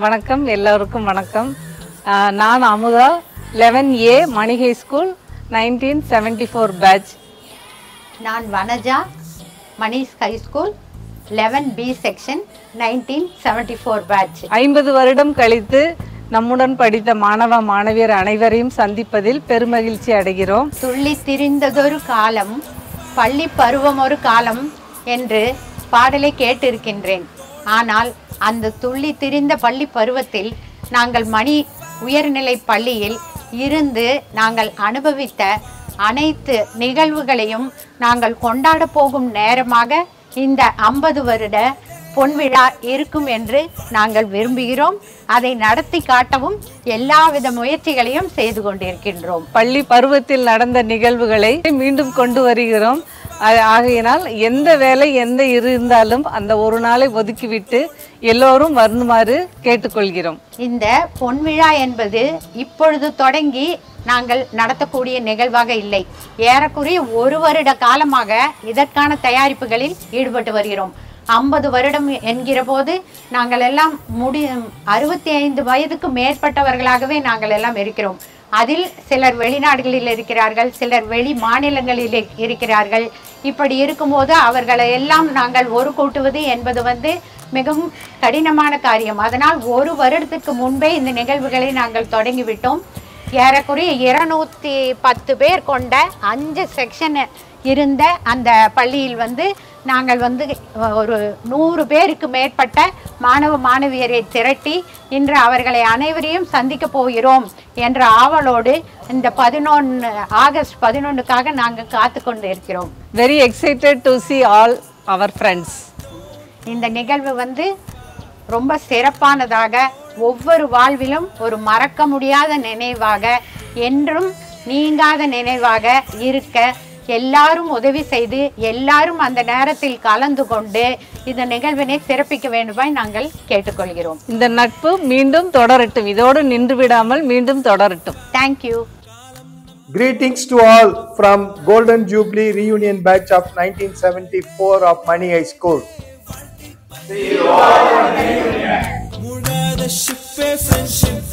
வணக்கம் எல்லோருக்கும் வணக்கம் ஆஹ் நான் அமுதா லெவன் ஏ மணிகை school nineteen seventy four batch நான் வனஜா மணிஷ் high school eleven B section nineteen seventy four batch ஐம்பது வருடம் கழித்து நம்முடன் படித்த மாணவ மாணவியர் அனைவரையும் சந்திப்பதில் பெருமகிழ்ச்சி அடைகிறோம் துள்ளி திரிந்ததொரு காலம் பள்ளி பருவம் ஒரு காலம் என்று பாடலை கேட்டிருக்கின்றேன் ஆனால் அந்த துள்ளி திரிந்த பள்ளி பருவத்தில் நாங்கள் மணி உயர்நிலை பள்ளியில் இருந்து நாங்கள் அனுபவித்த அனைத்து நிகழ்வுகளையும் நாங்கள் கொண்டாட போகும் நேரமாக இந்த ஐம்பது வருட பொன்விழா இருக்கும் என்று நாங்கள் விரும்புகிறோம் அதை நடத்தி காட்டவும் எல்லாவித முயற்சிகளையும் செய்து கொண்டிருக்கின்றோம் பள்ளி பருவத்தில் நடந்த நிகழ்வுகளை மீண்டும் கொண்டு வருகிறோம் ஆ- ஆகையினால் எந்த வேலை எந்த இருந்தாலும் அந்த ஒரு நாளை ஒதுக்கிவிட்டு எல்லோரும் வருமாறு கேட்டுக்கொள்கிறோம் இந்த பொன்விழா என்பது இப்பொழுது தொடங்கி நாங்கள் நடத்தக்கூடிய நிகழ்வாக இல்லை ஏறக்குறைய ஒரு வருட காலமாக இதற்கான தயாரிப்புகளில் ஈடுபட்டு வருகிறோம் ஐம்பது வருடம் என்கிற போது நாங்கள் எல்லாம் முடி அறுபத்தி ஐந்து வயதுக்கு மேற்பட்டவர்களாகவே நாங்கள் எல்லாம் இருக்கிறோம் அதில் சிலர் வெளிநாடுகளில் இருக்கிறார்கள் சிலர் வெளி மாநிலங்களில் இருக்கிறார்கள் இப்படி இருக்கும்போது அவர்களை எல்லாம் நாங்கள் ஒரு கூட்டுவது என்பது வந்து மிகவும் கடினமான காரியம் அதனால் ஒரு வருடத்துக்கு முன்பே இந்த நிகழ்வுகளை நாங்கள் தொடங்கிவிட்டோம் ஏறக்குறைய இருநூத்தி பத்து பேர் கொண்ட அஞ்சு செக்ஷன் இருந்த அந்த பள்ளியில் வந்து நாங்கள் வந்து ஒரு நூறு பேருக்கு மேற்பட்ட மாணவ மாணவியரை திரட்டி இன்று அவர்களை அனைவரையும் சந்திக்க போகிறோம் என்ற ஆவலோடு இந்த பதினொன்று ஆகஸ்ட் பதினொன்றுக்காக நாங்கள் காத்து கொண்டு இருக்கிறோம் very excited to see all our friends இந்த நிகழ்வு வந்து ரொம்ப சிறப்பானதாக ஒவ்வொரு வாழ்விலும் ஒரு மறக்க முடியாத நினைவாக என்றும் நீங்காத நினைவாக இருக்க எல்லாரும் உதவி செய்து எல்லாரும் அந்த நேரத்தில் கலந்து கொண்டு இந்த நிகழ்வினை சிறப்பிக்க வேண்டுமாய் நாங்கள் கேட்டுக்கொள்கிறோம் இந்த நட்பு மீண்டும் தொடரட்டும் இதோடு நின்று விடாமல் மீண்டும் தொடரட்டும் thank you Greetings to all from Golden Jubilee Reunion Batch of 1974 of Mani High School. மூடாத ஷிப்பே ஃப்ரெண்ட்ஷிப்